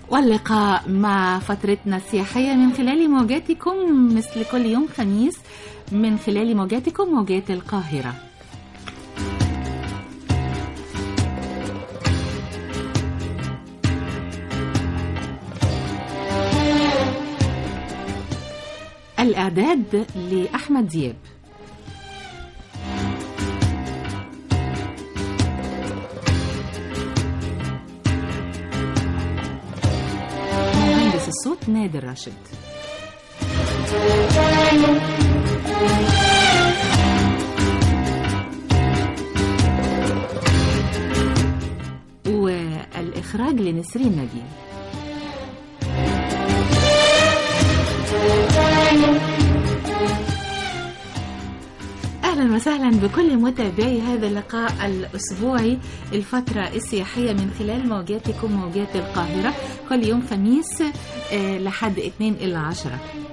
واللقاء مع فترتنا السياحية من خلال موجاتكم مثل كل يوم خميس من خلال موجاتكم موجات القاهرة الإعداد لأحمد دياب مهندس الصوت نادر راشد والإخراج لنسرين نبيل أهلا وسهلا بكل متابعي هذا اللقاء الأسبوعي الفترة السياحية من خلال موجاتكم موجات القاهرة كل يوم خميس آه، لحد 2 إلى 10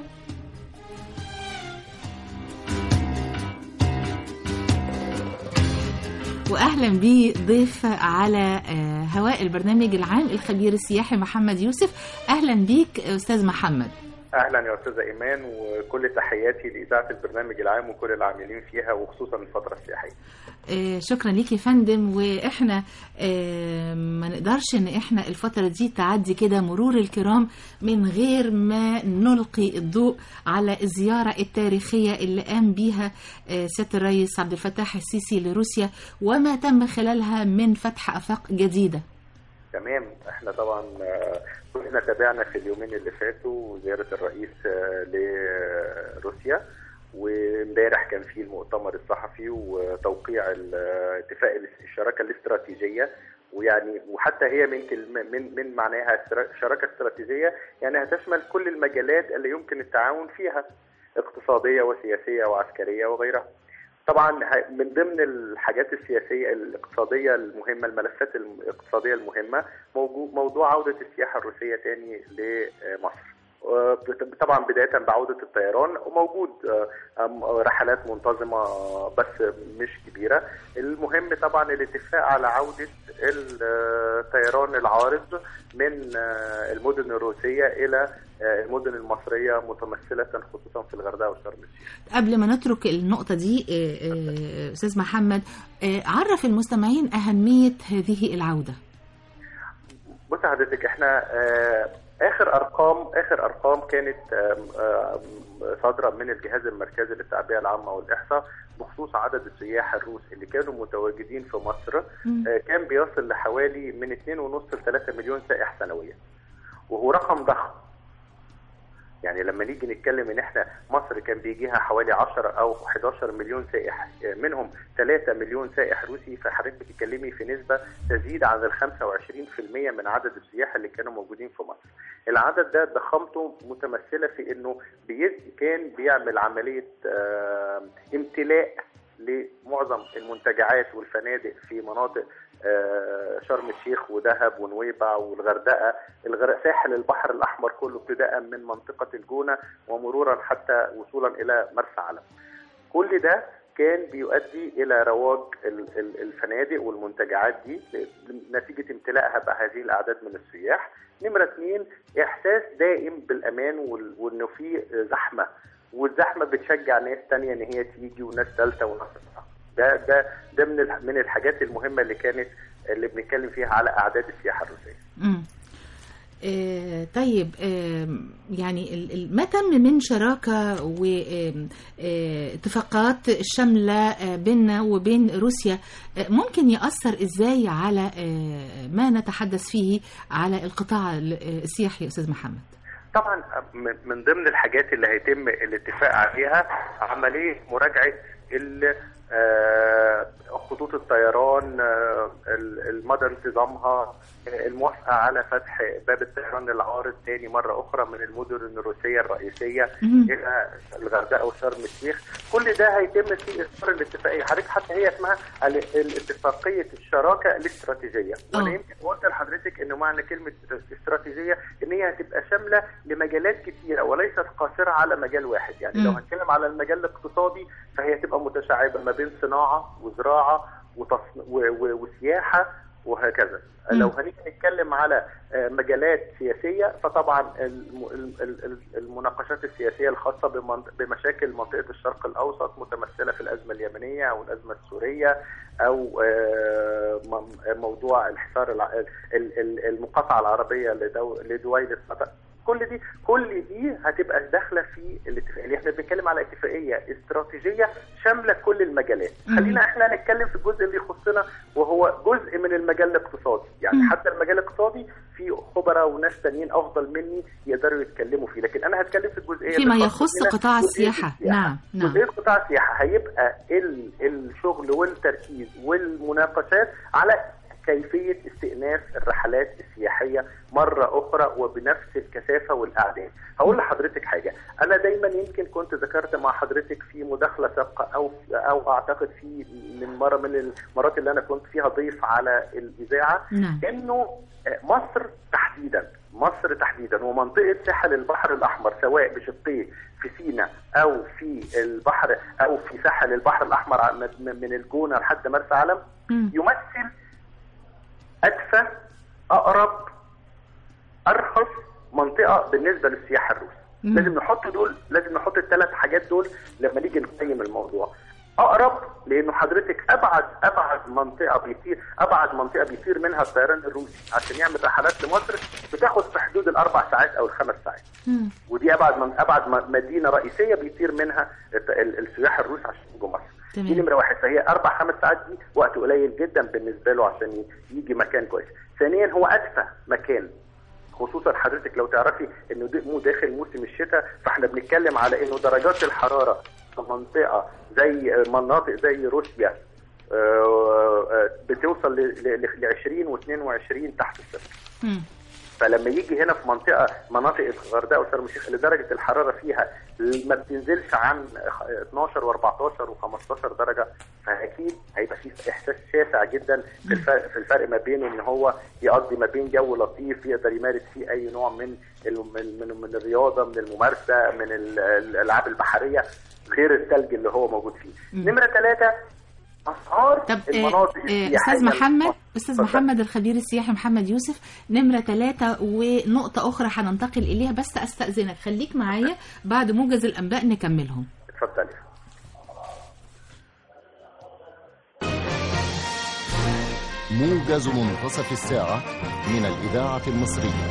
واهلا بضيف على آه، هواء البرنامج العام الخبير السياحي محمد يوسف اهلا بيك استاذ محمد اهلا يا استاذه ايمان وكل تحياتي لاذاعه البرنامج العام وكل العاملين فيها وخصوصا الفتره السياحيه. آه، شكرا ليك يا فندم واحنا آه، ما نقدرش ان احنا الفتره دي تعدي كده مرور الكرام من غير ما نلقي الضوء على الزياره التاريخيه اللي قام بيها آه، سياده الرئيس عبد الفتاح السيسي لروسيا وما تم خلالها من فتح افاق جديده. تمام احنا طبعا آه، كلنا تابعنا في اليومين اللي فاتوا زياره الرئيس آه، لروسيا وامبارح كان في المؤتمر الصحفي وتوقيع ال- اتفاق الشراكه الاستراتيجيه ويعني وحتى هي من كلمة من من معناها استرا- شراكه استراتيجيه يعني هتشمل كل المجالات اللي يمكن التعاون فيها اقتصاديه وسياسيه وعسكريه وغيرها. طبعا ه- من ضمن الحاجات السياسيه الاقتصاديه المهمه الملفات الاقتصاديه المهمه موجو- موضوع عوده السياحه الروسيه تاني لمصر. آه، طبعا بدايه بعوده الطيران وموجود آه، آم، رحلات منتظمه بس مش كبيره المهم طبعا الاتفاق على عوده الطيران العارض من آه، المدن الروسيه الى آه، المدن المصريه متمثله خصوصا في الغردقه وشرم الشيخ قبل ما نترك النقطة دي آه، آه، أستاذ محمد آه، عرف المستمعين أهمية هذه العودة بص حضرتك احنا آه، اخر ارقام اخر ارقام كانت آم، آم، صادره من الجهاز المركزي للتعبئه العامه والاحصاء بخصوص عدد السياح الروس اللي كانوا متواجدين في مصر مم. آه، كان بيصل لحوالي من 2.5 ل 3 مليون سائح سنويا وهو رقم ضخم يعني لما نيجي نتكلم ان احنا مصر كان بيجيها حوالي 10 او 11 مليون سائح آه، منهم 3 مليون سائح روسي فحضرتك بتتكلمي في نسبه تزيد عن ال 25% من عدد السياح اللي كانوا موجودين في مصر. العدد ده ضخامته متمثله في انه بي- كان بيعمل عمليه آه، امتلاء لمعظم المنتجعات والفنادق في مناطق آه، شرم الشيخ ودهب ونويبع والغردقه الغر... ساحل البحر الاحمر كله ابتداء من منطقه الجونه ومرورا حتى وصولا الى مرسى علم. كل ده كان بيؤدي الى رواج ال- ال- الفنادق والمنتجعات دي نتيجه امتلاءها بهذه الاعداد من السياح. نمره اثنين احساس دائم بالامان وال- وانه في زحمه والزحمه بتشجع ناس تانية ان هي تيجي وناس ثالثه وناس رابعه. ده ده ده من الح- من الحاجات المهمه اللي كانت اللي بنتكلم فيها على اعداد السياحه الروسيه. مم. آه، طيب آم، يعني ال- ال- ما تم من شراكة واتفاقات شاملة آه، بيننا وبين روسيا آه، ممكن يأثر ازاي على آه، ما نتحدث فيه على القطاع ال- آه، السياحي يا أستاذ محمد طبعا من من ضمن الحاجات اللي هيتم الاتفاق عليها عمليه مراجعه ال- آه، خطوط الطيران آه، ال- المدى انتظامها آه، الموافقه على فتح باب الطيران العارض تاني مره اخرى من المدن الروسيه الرئيسيه مم. الى الغردقه وشرم الشيخ كل ده هيتم في اطار الاتفاقيه حضرتك حتى هي اسمها ال- الاتفاقيه الشراكه الاستراتيجيه آه. وانا يمكن قلت لحضرتك انه معنى كلمه استراتيجيه ان هي هتبقى شامله لمجالات كثيره وليست قاصره على مجال واحد يعني مم. لو هنتكلم على المجال الاقتصادي فهي تبقى متشعبه ما بين صناعه وزراعه وتصن... و... و... وسياحه وهكذا مم. لو هنيجي نتكلم على آه، مجالات سياسيه فطبعا الم- ال- ال- ال- المناقشات السياسيه الخاصه بمن- بمشاكل منطقه الشرق الاوسط متمثله في الازمه اليمنيه او الازمه السوريه او آه، م- موضوع الحصار الع- ال- ال- المقاطعه العربيه لدو- لدويله قطر كل دي كل دي هتبقى داخله في الاتفاقيه اللي احنا بنتكلم على اتفاقيه استراتيجيه شامله كل المجالات مم. خلينا احنا نتكلم في الجزء اللي يخصنا وهو جزء من المجال الاقتصادي يعني مم. حتى المجال الاقتصادي في خبراء وناس تانيين افضل مني يقدروا يتكلموا فيه لكن انا هتكلم في الجزئيه فيما اللي يخص خاصة بنا قطاع جزئية السياحة. نعم، نعم. جزئيه قطاع السياحه هيبقى ال- الشغل والتركيز والمناقشات على كيفيه استئناف الرحلات السياحيه مره اخرى وبنفس الكثافه والاعداد. هقول لحضرتك حاجه، انا دايما يمكن كنت ذكرت مع حضرتك في مداخله سابقه او او اعتقد في من مره من المرات اللي انا كنت فيها ضيف على الاذاعه نعم انه مصر تحديدا مصر تحديدا ومنطقه ساحل البحر الاحمر سواء بشقيه في سيناء او في البحر او في ساحل البحر الاحمر من من الجونه لحد مرسى علم مم. يمثل ادفى اقرب ارخص منطقه بالنسبه للسياح الروس مم. لازم نحط دول لازم نحط الثلاث حاجات دول لما نيجي نقيم الموضوع اقرب لانه حضرتك ابعد ابعد منطقه بيطير ابعد منطقه بيطير منها الطيران الروسي عشان يعمل رحلات لمصر بتاخد في حدود الاربع ساعات او الخمس ساعات مم. ودي ابعد من ابعد م- مدينه رئيسيه بيطير منها الت- ال- السياح الروس عشان يجوا مصر تمام. دي نمره واحد فهي اربع خمس ساعات دي وقت قليل جدا بالنسبه له عشان ي- يجي مكان كويس ثانيا هو ادفى مكان خصوصا حضرتك لو تعرفي انه ده مو داخل موسم الشتاء فاحنا بنتكلم على انه درجات الحراره في منطقه زي مناطق زي روسيا آه، آه، بتوصل ل 20 و22 تحت الصفر مم. فلما يجي هنا في منطقه مناطق الغردقه وشرم الشيخ اللي درجه الحراره فيها ما بتنزلش عن 12 و14 و15 درجه فاكيد هيبقى في احساس شاسع جدا في الفرق في الفرق ما بينه ان هو يقضي ما بين جو لطيف يقدر يمارس فيه اي نوع من ال- من من, من الرياضه من الممارسه من ال- الالعاب البحريه غير الثلج اللي هو موجود فيه. مم. نمره ثلاثه اسعار طب آه، المناطق آه، السياحية استاذ محمد المصرية. استاذ اتفضل. محمد الخبير السياحي محمد يوسف نمره ثلاثة ونقطة أخرى هننتقل إليها بس أستأذنك خليك معايا بعد موجز الأنباء نكملهم اتفضلي موجز منتصف الساعة من الإذاعة المصرية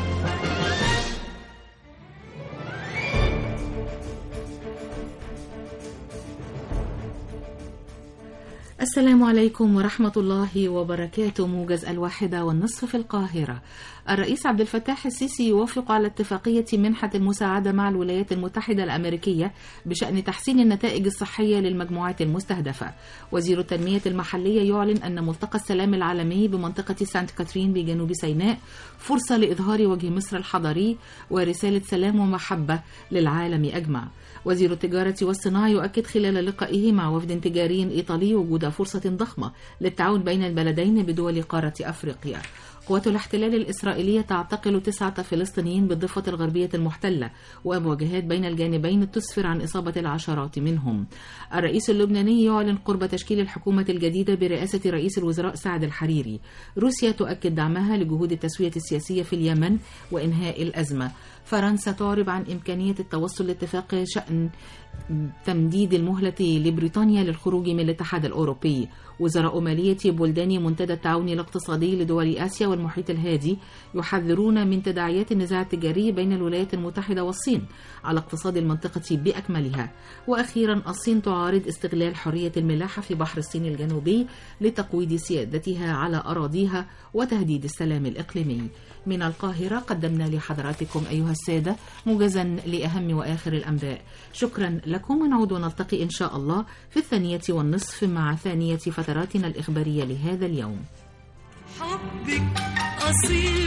السلام عليكم ورحمة الله وبركاته موجز الواحدة والنصف في القاهرة الرئيس عبد الفتاح السيسي يوافق على اتفاقية منحة المساعدة مع الولايات المتحدة الأمريكية بشأن تحسين النتائج الصحية للمجموعات المستهدفة وزير التنمية المحلية يعلن أن ملتقى السلام العالمي بمنطقة سانت كاترين بجنوب سيناء فرصة لإظهار وجه مصر الحضاري ورسالة سلام ومحبة للعالم أجمع وزير التجارة والصناعة يؤكد خلال لقائه مع وفد تجاري إيطالي وجود فرصة ضخمة للتعاون بين البلدين بدول قارة أفريقيا قوات الاحتلال الإسرائيلية تعتقل تسعة فلسطينيين بالضفة الغربية المحتلة ومواجهات بين الجانبين تسفر عن إصابة العشرات منهم الرئيس اللبناني يعلن قرب تشكيل الحكومة الجديدة برئاسة رئيس الوزراء سعد الحريري روسيا تؤكد دعمها لجهود التسوية السياسية في اليمن وإنهاء الأزمة فرنسا تعرب عن إمكانية التوصل لاتفاق شأن تمديد المهلة لبريطانيا للخروج من الاتحاد الأوروبي وزراء مالية بلدان منتدى التعاون الاقتصادي لدول آسيا والمحيط الهادي يحذرون من تداعيات النزاع التجاري بين الولايات المتحدة والصين على اقتصاد المنطقة بأكملها وأخيرا الصين تعارض استغلال حرية الملاحة في بحر الصين الجنوبي لتقويض سيادتها على أراضيها وتهديد السلام الإقليمي من القاهرة قدمنا لحضراتكم أيها السادة موجزا لأهم وآخر الأنباء شكرا لكم ونعود ونلتقي إن شاء الله في الثانية والنصف مع ثانية فتراتنا الإخبارية لهذا اليوم حبك أصيل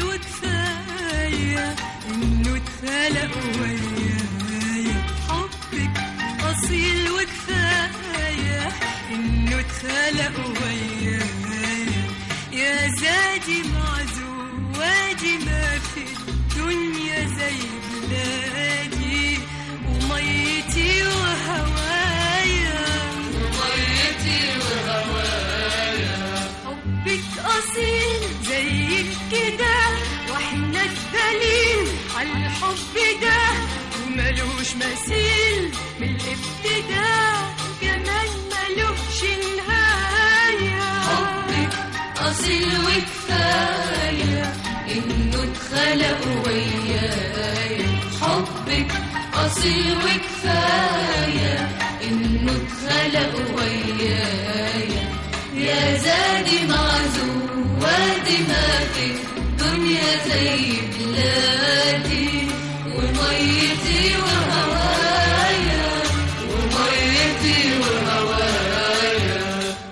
وكفاية إنه اتخلق ويايا حبك أصيل وكفاية إنه اتخلق ويايا يا زادي معزوم وادي ما في الدنيا زي بلادي وميتي وهوايا وميتي وهوايا حبك أصيل عالحب ده وملوش مثيل من الابتداء كمان ملوش نهاية حبك أصيل وكفاية إنه اتخلق ويايا حبك أصيل وكفاية إنه اتخلق ويايا يا زادي معزوم وادي ما في دنيا زي بلادي وميتي وهوايا وميتي وهوايا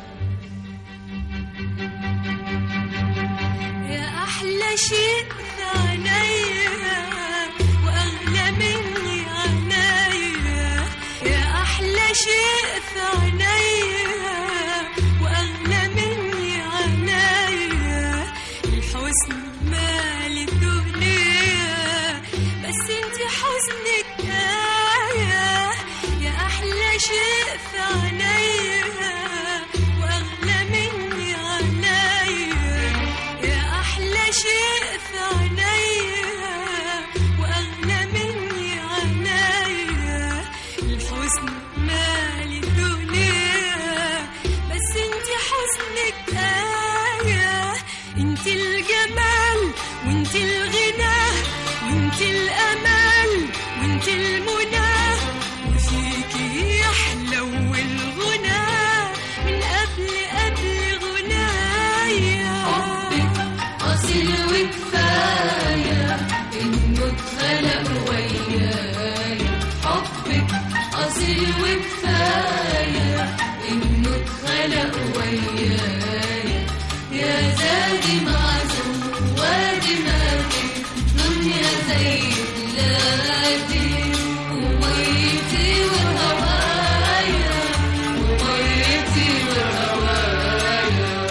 يا أحلى شيء في عينيا وأغلى مني عينيا يا أحلى شيء في عينيا وأغلى مني عينيا الحسن مال الدنيا بس انت حزنك آية يا أحلى شيء في عينيا وأغلى مني عينيا يا أحلى شيء في عينيا وأغلى مني عينيا الحزن مال الدنيا بس انت حزنك آية انت الجمال وانت الغنى وانت الأمل وانت المنى وفيكي يحلو الغنى من قبل قبل غنايا حبك أصيل وكفاية إنه اتخلق ويايا حبك أصيل وكفاية إنه اتخلق ويايا يا زادي معزوم وادي ما في دنيا زي بلادي وميتي وهوايا وميتي وهوايا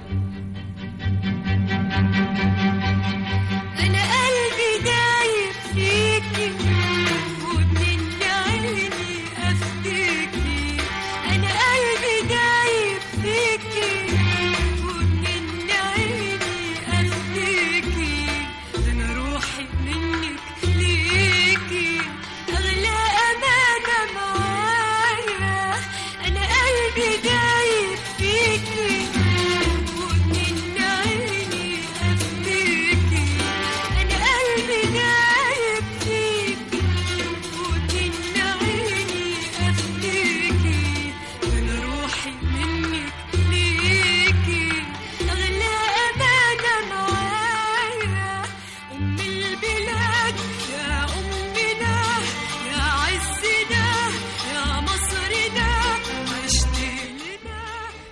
أنا قلبي دايب فيكي ومن عيني أفديكي أنا قلبي دايب فيكي ومن عيني أفديكي أنا روحي منك ليكي أغلى أمانة معايا أنا قلبي دايب فيكي ومن عيني أفديكي أنا قلبي دايب فيكي ومن عيني أفديكي أنا روحي منك ليكي أغلى أمانة معايا أم البلاد يا أمنا يا عزنا يا مصرنا عشتي لنا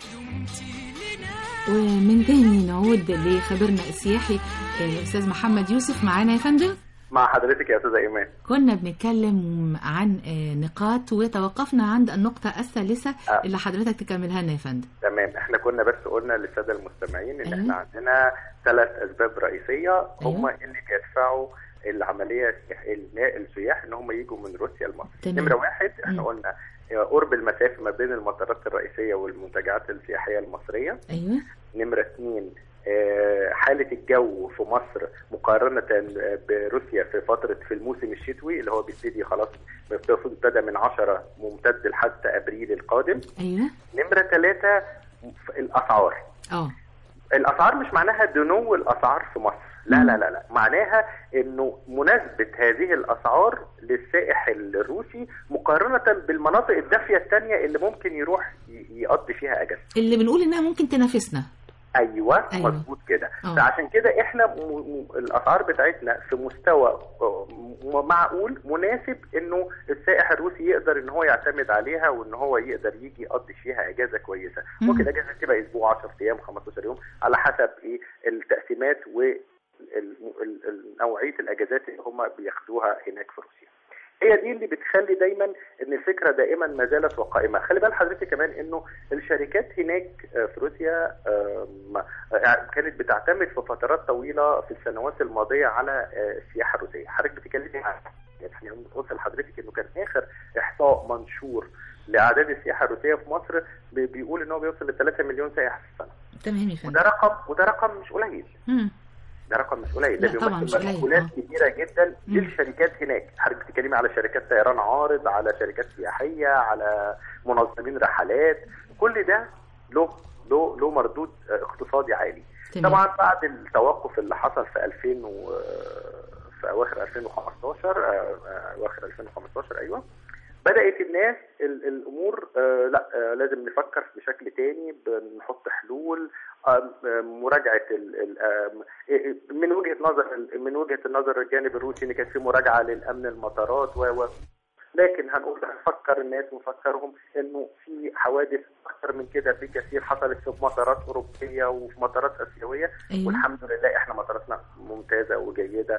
دمتي لنا ومن تاني نعود لخبرنا السياحي آه، أستاذ محمد يوسف معانا يا فندم مع حضرتك يا استاذه ايمان كنا بنتكلم عن آه، نقاط وتوقفنا عند النقطة الثالثة آه. اللي حضرتك تكملها لنا يا فندم تمام احنا كنا بس قلنا للساده المستمعين ان أيوة. احنا عندنا ثلاث اسباب رئيسيه هم أيوة. اللي بيدفعوا العمليه السياح- ال- السياح ان هم يجوا من روسيا لمصر تمام. نمره واحد احنا مم. قلنا قرب المسافه ما بين المطارات الرئيسيه والمنتجعات السياحيه المصريه أيوه نمرة اثنين آه، حالة الجو في مصر مقارنة بروسيا في فترة في الموسم الشتوي اللي هو بيبتدي خلاص المفروض ابتدى من 10 ممتد لحد ابريل القادم أيوه نمرة ثلاثة الأسعار اه الأسعار مش معناها دنو الأسعار في مصر لا لا لا لا معناها انه مناسبة هذه الأسعار للسائح الروسي مقارنة بالمناطق الدافية الثانية اللي ممكن يروح ي- يقضي فيها أجازة اللي بنقول إنها ممكن تنافسنا ايوه, أيوة. أيوة. مظبوط كده آه. فعشان كده احنا م... م... الاسعار بتاعتنا في مستوى آه، م- معقول مناسب انه السائح الروسي يقدر ان هو يعتمد عليها وان هو يقدر يجي يقضي فيها اجازه كويسه مم. ممكن اجازه تبقى اسبوع 10 ايام 15 يوم على حسب ايه التقسيمات و ال- ال- ال- نوعيه الاجازات اللي هم بياخدوها هناك في روسيا هي دي اللي بتخلي دايما ان الفكره دائما ما زالت وقائمه خلي بال حضرتك كمان انه الشركات هناك آه، في روسيا آم، آه، كانت بتعتمد في فترات طويله في السنوات الماضيه على آه، السياحه الروسيه حضرتك بتتكلمي عن يعني قلت لحضرتك انه كان اخر احصاء منشور لاعداد السياحه الروسيه في مصر بي- بيقول ان هو بيوصل ل 3 مليون سائح في السنه تمام يا فندم وده رقم وده رقم مش قليل مم. ده رقم مش قليل ده لا طبعاً بيمثل مش قليل، مدخولات آه. كبيره جدا مم. للشركات هناك حضرتك بتتكلمي على شركات طيران عارض على شركات سياحيه على منظمين رحلات كل ده له له له مردود آه، اقتصادي عالي تمام. طبعا بعد التوقف اللي حصل في 2000 و في اواخر 2015 آه، آه، اواخر 2015 ايوه بدات الناس ال- الامور آه، لا آه، لازم نفكر بشكل تاني بنحط حلول آم، آم، مراجعه ال- ال- آم، إيه- من وجهه نظر من وجهه النظر الجانب الروسي ان كان في مراجعه للامن المطارات و و لكن هنقول هنفكر الناس ونفكرهم انه في حوادث اكثر من كده بكثير حصلت في مطارات اوروبيه وفي مطارات اسيويه أيوة. والحمد لله احنا مطاراتنا ممتازه وجيده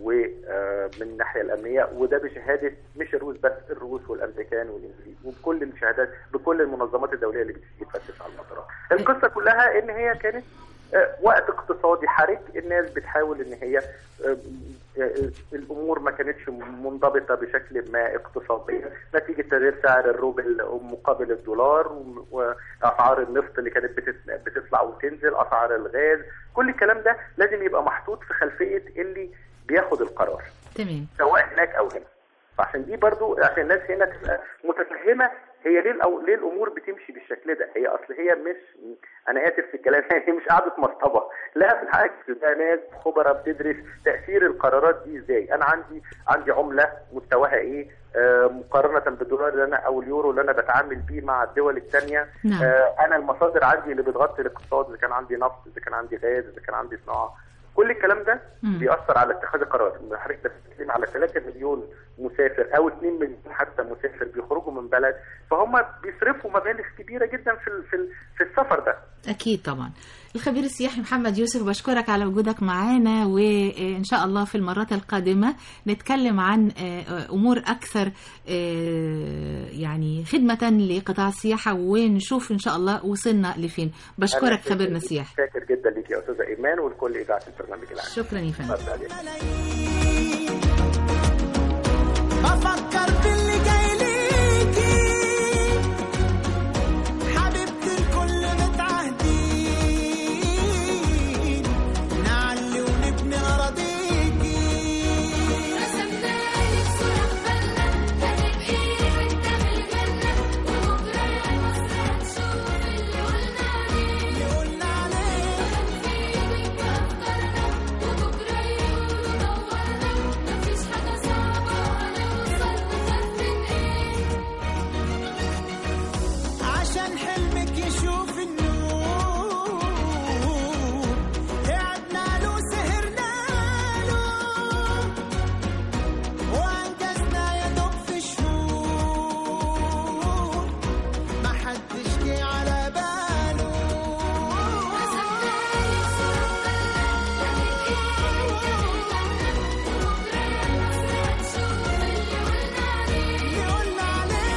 ومن الناحيه الامنيه وده بشهاده مش الروس بس الروس والامريكان والانجليز وبكل الشهادات بكل المنظمات الدوليه اللي بتيجي تفتش على المطارات. القصه كلها ان هي كانت آه، وقت اقتصادي حرج الناس بتحاول ان هي آه، آه، الامور ما كانتش منضبطه بشكل ما اقتصاديا نتيجه تغيير سعر الروبل مقابل الدولار و- واسعار النفط اللي كانت بتت- بتطلع وتنزل اسعار الغاز كل الكلام ده لازم يبقى محطوط في خلفيه اللي بياخد القرار تمام سواء هناك او هنا فعشان دي برضو عشان الناس هنا تبقى متفهمه هي ليه الأو... ليه الامور بتمشي بالشكل ده هي اصل هي مش انا اسف في الكلام هي مش قاعده مصطبه لا بالعكس ده ناس خبراء بتدرس تاثير القرارات دي ازاي انا عندي عندي عمله مستواها ايه آه مقارنه بالدولار اللي انا او اليورو اللي انا بتعامل بيه مع الدول الثانيه نعم. آه انا المصادر عندي اللي بتغطي الاقتصاد اذا كان عندي نفط اذا كان عندي غاز اذا كان عندي صناعه كل الكلام ده مم. بيأثر على اتخاذ القرار إن حضرتك بتتكلم على 3 مليون مسافر او 2 مليون حتى مسافر بيخرجوا من بلد فهم بيصرفوا مبالغ كبيره جدا في ال- في ال- في السفر ده أكيد طبعا الخبير السياحي محمد يوسف بشكرك على وجودك معانا وإن شاء الله في المرات القادمة نتكلم عن آه، أمور أكثر آه، يعني خدمة لقطاع السياحة ونشوف إن شاء الله وصلنا لفين بشكرك أنا خبيرنا السياحي شاكر جدا ليك يا استاذه ايمان ولكل اذاعه البرنامج العام شكرا يا فندم اتفضل عليك. بفكر باللي جاي ليكي حبيبتي الكل متعهدين نعلي ونبني أراضيكي رسمنالك صورة في بالنا هتبقي وانت في الجنة وبكرة يا مصر هتشوف اللي قلنا عليه اللي قلنا عليه فيك أفكارنا وبكرة يقولوا دورنا مفيش حاجة صعبة هنوصل نخاف من ايه عشان حلمك يشوف النور قعدنا له سهرنا له وانجزنا يا دوب في شهور ما حدش جه على باله رسمنالك صورة في بالنا هتبقي وانت في الجنة وبكرة يا مصر هتشوف اللي قلنا عليه اللي قلنا عليه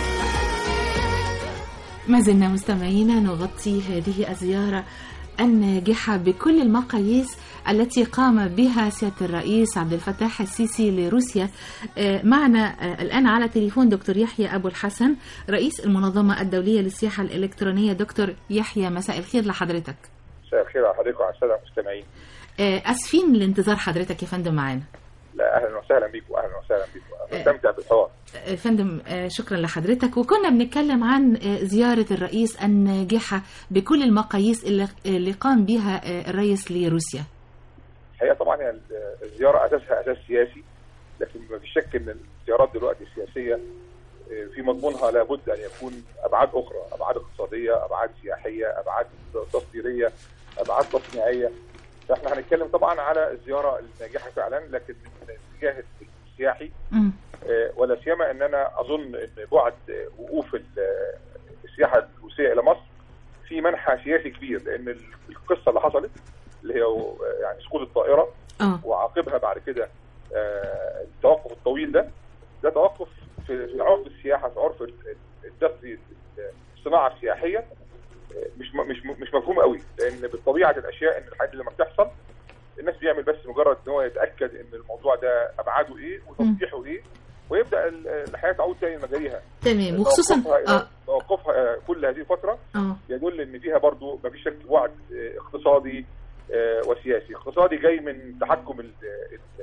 ما زلنا مستمعينا نغطي هذه الزيارة الناجحة بكل المقاييس التي قام بها سيادة الرئيس عبد الفتاح السيسي لروسيا آه، معنا آه، الآن على تليفون دكتور يحيى أبو الحسن رئيس المنظمة الدولية للسياحة الإلكترونية دكتور يحيى مساء الخير لحضرتك مساء الخير على حضرتك وعلى الساده المستمعين آه، أسفين لانتظار حضرتك يا فندم معانا لا اهلا وسهلا بيكم اهلا وسهلا بيكم بستمتع بالحوار آه، فندم آه، شكرا لحضرتك وكنا بنتكلم عن آه، زيارة الرئيس الناجحة بكل المقاييس اللي اللي قام بها آه، الرئيس لروسيا الحقيقه طبعا هي الزياره اساسها اساس سياسي لكن ما فيش شك ان الزيارات دلوقتي السياسيه آه، في مضمونها لابد ان يكون ابعاد اخرى ابعاد اقتصاديه ابعاد سياحيه ابعاد تصديريه ابعاد تصنيعيه فاحنا هنتكلم طبعا على الزياره الناجحه فعلا لكن من الاتجاه السياحي مم. آه، ولا سيما ان انا اظن ان بعد آه، وقوف ال- آه، السياحه الروسيه الى مصر في منحى سياسي كبير لان ال- القصه اللي حصلت اللي هي آه، يعني سقوط الطائره اه وعاقبها بعد كده آه، التوقف الطويل ده ده توقف في في عرف السياحه في عرف ال- ال- الدخل الصناعه السياحيه آه، مش م- مش م- مش مفهوم قوي لان بطبيعه الاشياء ان الحاجات اللي لما بتحصل الناس بيعمل بس مجرد ان هو يتاكد ان الموضوع ده ابعاده ايه وتصحيحه ايه ويبدا ال- الحياه تعود تاني لمجاريها تمام وخصوصا توقفها اه توقفها آه، كل هذه الفتره اه يدل ان فيها برضو ما فيش شك بعد آه، اقتصادي آه، وسياسي اقتصادي جاي من تحكم ال- ال-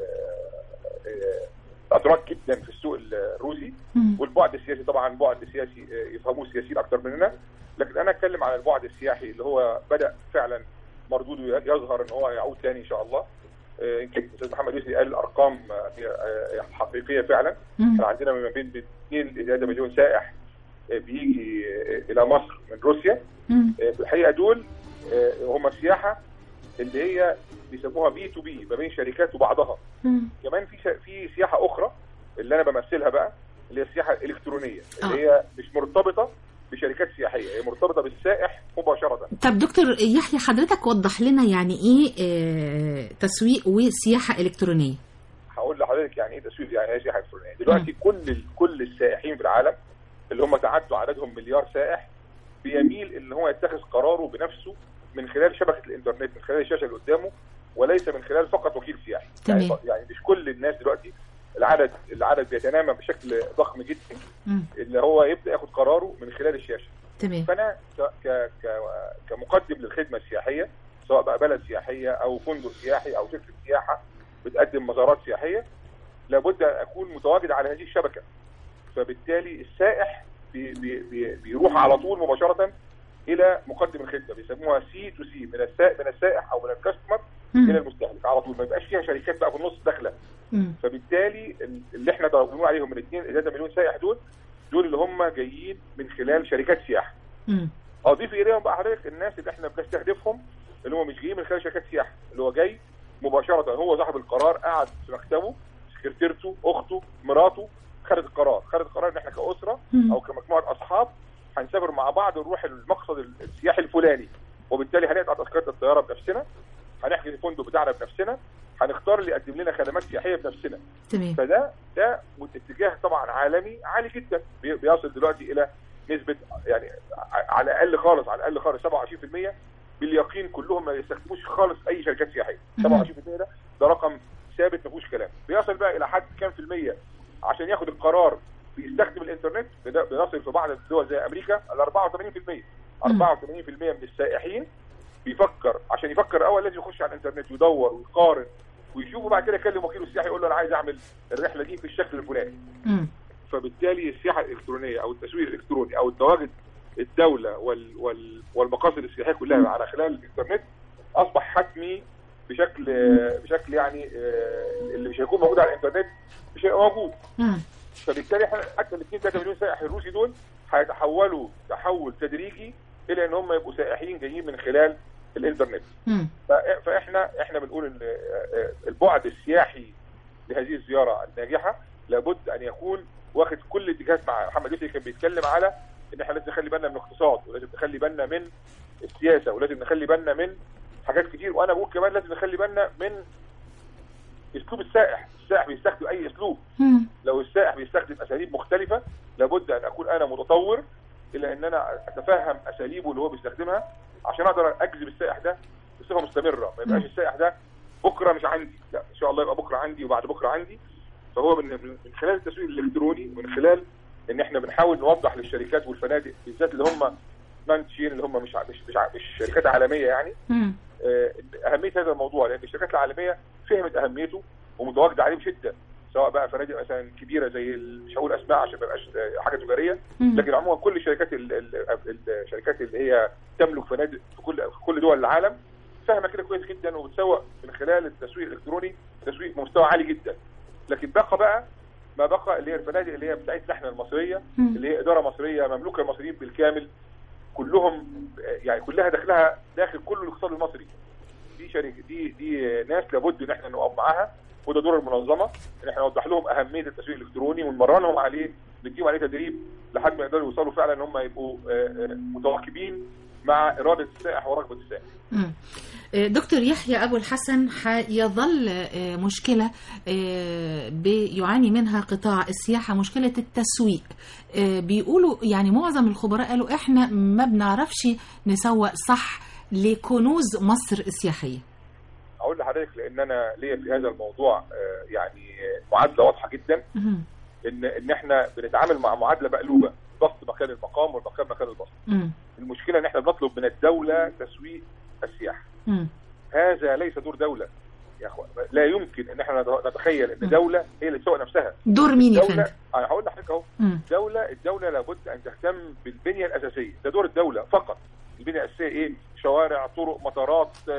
آه، الاتراك جدا في السوق الروسي مم. والبعد السياسي طبعا بعد سياسي آه، يفهموه السياسيين اكتر مننا لكن انا اتكلم عن البعد السياحي اللي هو بدا فعلا مردوده يظهر ان هو يعود تاني ان شاء الله آه، يمكن الاستاذ محمد يوسف قال الارقام آه، هي آه، حقيقيه فعلا مم. احنا عندنا ما بين 2 ل 3 مليون سائح آه، بيجي آه، الى مصر من روسيا مم. آه، في الحقيقه دول آه، هم السياحه اللي هي بيسموها بي تو بي ما بين شركات وبعضها مم. كمان في ش- في سياحه اخرى اللي انا بمثلها بقى اللي هي السياحه الالكترونيه اللي آه. هي مش مرتبطه بشركات سياحيه هي مرتبطه بالسائح مباشره طب دكتور يحيى حضرتك وضح لنا يعني ايه آه، تسويق وسياحه الكترونيه هقول لحضرتك يعني ايه تسويق يعني ايه سياحه الكترونيه دلوقتي كل ال- كل السائحين في العالم اللي هم تعدوا عددهم مليار سائح بيميل ان هو يتخذ قراره بنفسه من خلال شبكه الانترنت من خلال الشاشه اللي قدامه وليس من خلال فقط وكيل سياحي تمام. يعني, يعني مش كل الناس دلوقتي العدد العدد بيتنامى بشكل ضخم جدا مم. اللي هو يبدا ياخد قراره من خلال الشاشه تمام فانا ك ك ك كمقدم للخدمه السياحيه سواء بقى بلد سياحيه او فندق سياحي او شركه سياحه بتقدم مزارات سياحيه لابد ان اكون متواجد على هذه الشبكه فبالتالي السائح بي بي بي بيروح على طول مباشره الى مقدم الخدمه بيسموها سي تو سي من السائح من السائح او من الكاستمر مم. الى المستهلك على طول ما يبقاش فيها شركات بقى في النص داخله مم. فبالتالي ال- اللي احنا بنقول عليهم من 2 ل 3 مليون سائح دول دول اللي هم جايين من خلال شركات سياحه مم. اضيف اليهم بقى حضرتك الناس اللي احنا بنستهدفهم اللي هم مش جايين من خلال شركات سياحه اللي هو جاي مباشره هو صاحب القرار قاعد في مكتبه سكرتيرته اخته مراته خدت القرار خدت القرار ان احنا كاسره مم. او كمجموعه اصحاب هنسافر مع بعض نروح المقصد السياحي الفلاني وبالتالي هنقطع تذكره الطياره بنفسنا هنحجز الفندق بتاعنا بنفسنا هنختار اللي يقدم لنا خدمات سياحيه بنفسنا تمام فده ده اتجاه طبعا عالمي عالي جدا بي- بيصل دلوقتي الى نسبه يعني ع- على الاقل خالص على الاقل خالص 27% باليقين كلهم ما يستخدموش خالص اي شركات سياحيه مهم. 27% ده ده رقم ثابت ما فيهوش كلام بيصل بقى الى حد كام في الميه عشان ياخد القرار بيستخدم الانترنت بدا- بنصل في بعض الدول زي امريكا ل 84% 84% من السائحين بيفكر عشان يفكر اول لازم يخش على الانترنت ويدور ويقارن ويشوفه بعد كده يكلم وكيله السياحي يقول له انا عايز اعمل الرحله دي في الشكل الفلاني مم. فبالتالي السياحه الالكترونيه او التسويق الالكتروني او التواجد الدوله وال وال والمقاصد السياحيه كلها على خلال الانترنت اصبح حتمي بشكل بشكل يعني آه، اللي مش هيكون موجود على الانترنت مش هيبقى موجود مم. فبالتالي احنا حتى ال 2 3 مليون سائح الروسي دول هيتحولوا تحول تدريجي الى ان هم يبقوا سائحين جايين من خلال الانترنت مم. ف- فاحنا احنا بنقول ان آه، آه، البعد السياحي لهذه الزياره الناجحه لابد ان يكون واخد كل الاتجاهات مع محمد يوسف كان بيتكلم على ان احنا لازم نخلي بالنا من الاقتصاد ولازم نخلي بالنا من السياسه ولازم نخلي بالنا من حاجات كتير وانا بقول كمان لازم نخلي بالنا من اسلوب السائح السائح بيستخدم اي اسلوب مم. لو السائح بيستخدم اساليب مختلفه لابد ان اكون انا متطور الى ان انا اتفهم اساليبه اللي هو بيستخدمها عشان اقدر اجذب السائح ده بصفه مستمره ما يبقاش مم. السائح ده بكره مش عندي لا ان شاء الله يبقى بكره عندي وبعد بكره عندي فهو من من خلال التسويق الالكتروني ومن خلال ان احنا بنحاول نوضح للشركات والفنادق بالذات اللي هم مانتشين اللي هم مش ع- مش مش, ع- مش شركات عالميه يعني مم. آه، اهميه هذا الموضوع لان الشركات العالميه فهمت اهميته ومتواجده عليه بشده سواء بقى فنادق مثلا كبيره زي ال- مش هقول اسماء عشان ما يبقاش آه، حاجه تجاريه مم. لكن عموما كل الشركات ال- ال- الشركات اللي هي تملك فنادق في كل في كل دول العالم فاهمه كده كويس جدا وبتسوق من خلال التسويق الالكتروني تسويق بمستوى عالي جدا لكن بقى بقى ما بقى اللي هي الفنادق اللي هي بتاعتنا احنا المصريه مم. اللي هي اداره مصريه مملوكه للمصريين بالكامل كلهم يعني كلها داخلها داخل كل الاقتصاد المصري دي شركه دي دي ناس لابد ان احنا نقف معاها وده دور المنظمه ان احنا نوضح لهم اهميه التسويق الالكتروني ونمرنهم عليه نديهم عليه تدريب لحد ما يقدروا يوصلوا فعلا ان هم يبقوا آه، آه، متواكبين مع اراده السائح ورغبه السائح. مم. آه، دكتور يحيى أبو الحسن حيظل آه، مشكلة آه، بيعاني منها قطاع السياحة مشكلة التسويق آه، بيقولوا يعني معظم الخبراء قالوا احنا ما بنعرفش نسوق صح لكنوز مصر السياحية اقول لحضرتك لان انا ليا في هذا الموضوع آه، يعني معادله واضحه جدا مم. ان ان احنا بنتعامل مع معادله مقلوبه البسط مكان المقام والمقام مكان البسط. مم. المشكله ان احنا بنطلب من الدوله تسويق السياحه. مم. هذا ليس دور دوله يا اخوان لا يمكن ان احنا نتخيل ان دوله هي اللي تسوق نفسها دور مين يا دوله فندم انا هقول لحضرتك اهو مم. دوله الدوله لابد ان تهتم بالبنيه الاساسيه ده دور الدوله فقط البنيه الاساسيه ايه شوارع طرق مطارات آه،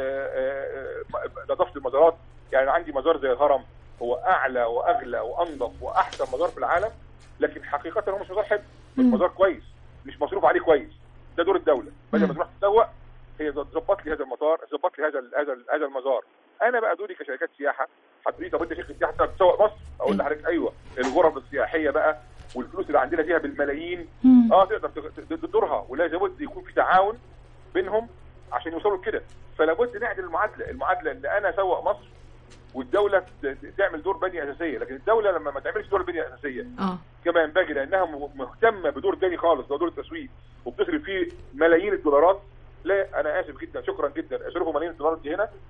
آه، آه، نظافه المزارات يعني عندي مزار زي الهرم هو اعلى واغلى وانظف واحسن مزار في العالم لكن حقيقه هو مش مزار حلو مش مم. مزار كويس مش مصروف عليه كويس ده دور الدوله بدل مم. ما تروح تسوق هي تظبط لي هذا المطار تظبط لي هذا ال- هذا ال- هذا المزار انا بقى دوري كشركات سياحه هتقولي لي طب انت شركه سياحه بتعرف تسوق مصر اقول مم. لحضرتك ايوه الغرف السياحيه بقى والفلوس اللي عندنا فيها بالملايين مم. اه تقدر تغ- ت- تدورها ولازم بد يكون في تعاون بينهم عشان يوصلوا لكده فلا بد نعدل المعادله المعادله ان انا اسوق مصر والدوله ت- ت- تعمل دور بنيه اساسيه لكن الدوله لما ما تعملش دور بنيه اساسيه اه كما ينبغي لانها م- مهتمه بدور تاني خالص وهو دور التسويق وبتصرف فيه ملايين الدولارات لا انا اسف جدا شكرا جدا اصرفوا ملايين الدولارات دي هنا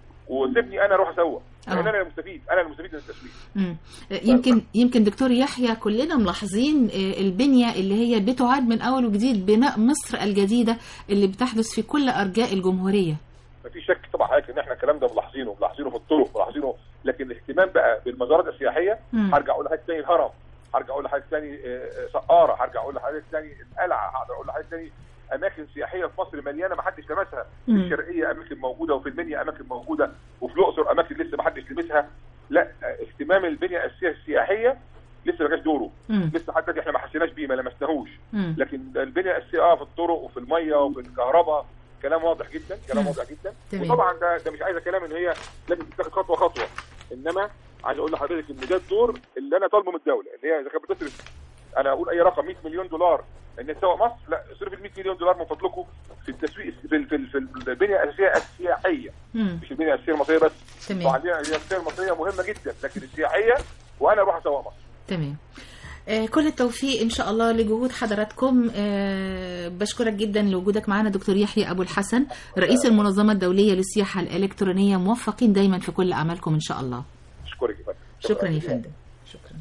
وسيبني انا اروح اسوق لان آه. انا المستفيد انا المستفيد من التسويق مم. يمكن يمكن دكتور يحيى كلنا ملاحظين آه، البنية اللي هي بتعاد من أول وجديد بناء مصر الجديدة اللي بتحدث في كل أرجاء الجمهورية مفيش شك طبعا حضرتك ان احنا الكلام ده ملاحظينه ملاحظينه في الطرق ملاحظينه لكن الاهتمام بقى بالمزارات السياحيه مم. هرجع اقول لحضرتك تاني الهرم هرجع اقول لحضرتك تاني آه، آه، سقاره هرجع اقول لحضرتك تاني القلعه هرجع اقول لحضرتك تاني اماكن سياحيه في مصر مليانه ما حدش لمسها في مم. الشرقيه اماكن موجوده وفي المنيا اماكن موجوده وفي الاقصر اماكن لسه ما حدش لمسها لا آه، اهتمام البنيه الاساسيه السياحيه لسه ما جاش دوره مم. لسه حتى دلوقتي احنا ما حسيناش بيه ما لمسناهوش مم. لكن البنيه الاساسيه اه في الطرق وفي الميه وفي الكهرباء كلام واضح جدا كلام مم. واضح جدا تمام. وطبعا ده ده مش عايزه كلام ان هي لازم تتاخد خطوه خطوه انما عايز اقول لحضرتك ان ده الدور اللي انا طالبه من الدوله اللي هي اذا كانت بتصرف انا اقول اي رقم 100 مليون دولار ان تسوق مصر لا اصرف ال 100 مليون دولار من فضلكم في التسويق في ال- في, ال- في البنيه الاساسيه السياحيه مم. مش البنيه الاساسيه المصريه بس تمام. وعندنا البنيه الاساسيه المصريه مهمه جدا لكن السياحيه وانا اروح اسوق مصر تمام آه، كل التوفيق ان شاء الله لجهود حضراتكم آه، بشكرك جدا لوجودك معنا دكتور يحيى ابو الحسن رئيس المنظمه الدوليه للسياحه الالكترونيه موفقين دايما في كل اعمالكم ان شاء الله اشكرك يا فندم شكرا يا فندم شكرا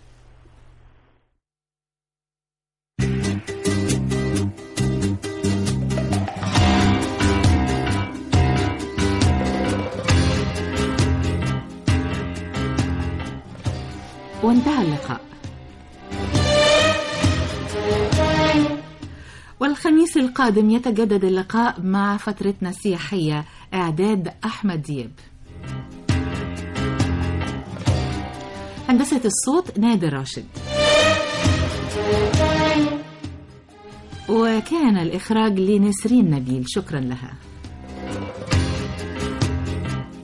وانتهى اللقاء والخميس القادم يتجدد اللقاء مع فترتنا السياحية إعداد أحمد دياب هندسة الصوت نادر راشد وكان الإخراج لنسرين نبيل شكرا لها